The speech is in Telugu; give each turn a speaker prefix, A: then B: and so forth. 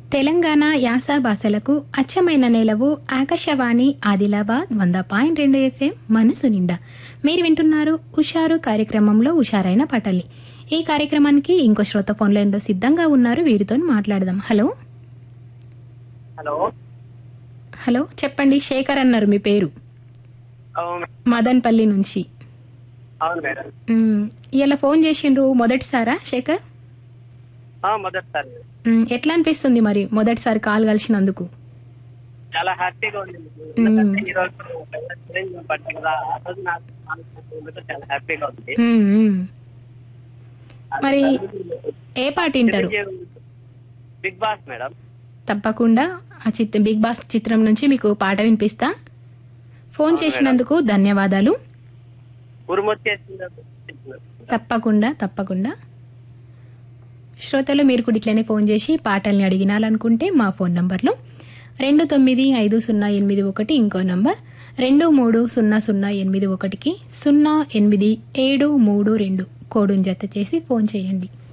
A: తెలంగాణ యాస భాషలకు అచ్చమైన నేలవు ఆకాశవాణి ఆదిలాబాద్ వంద పాయింట్ రెండు ఎఫ్ఎం మనసు నిండా మీరు వింటున్నారు ఉషారు కార్యక్రమంలో ఉషారైన పటలి ఈ కార్యక్రమానికి ఇంకో శ్రోత ఫోన్ లైన్లో సిద్ధంగా ఉన్నారు వీరితో మాట్లాడదాం హలో
B: హలో
A: హలో చెప్పండి శేఖర్ అన్నారు మీ పేరు
B: అవును
A: మదన్పల్లి నుంచి
B: అవును మేడం
A: మ్, ఇలా ఫోన్ చేసిండ్రు మొదటిసారా శేఖర్
B: ఆ, మొదటిసారి మేడం.
A: మ్, ఎట్లా అనిపిస్తుంది మరి మొదటిసారి కాల్ కలిసినందుకు
B: చాలా హ్యాపీగా ఉంది ఎందుకంటే ఈ రోజు ఛాలెంజ్ పడ్డా కదా ఆ రోజు నాకు ఆనందంగా చాలా హ్యాపీగా ఉంది
A: మ్, మ్. మరి ఏ పాట వింటారు
B: బిగ్ బాస్ మేడం
A: తప్పకుండా ఆ చిత్ర బిగ్ బాస్ చిత్రం నుంచి మీకు పాట వినిపిస్తా ఫోన్ చేసినందుకు ధన్యవాదాలు
B: ఉరుమొచ్చేసింది
A: తప్పకుండా తప్పకుండా శ్రోతలు మీరు కూడా ఇట్లనే ఫోన్ చేసి పాటల్ని అడిగినాలనుకుంటే మా ఫోన్ నంబర్లో రెండు తొమ్మిది ఐదు సున్నా ఎనిమిది ఒకటి ఇంకో నంబర్ రెండు మూడు సున్నా సున్నా ఎనిమిది ఒకటికి సున్నా ఎనిమిది ఏడు మూడు రెండు కోడుని జత చేసి ఫోన్ చేయండి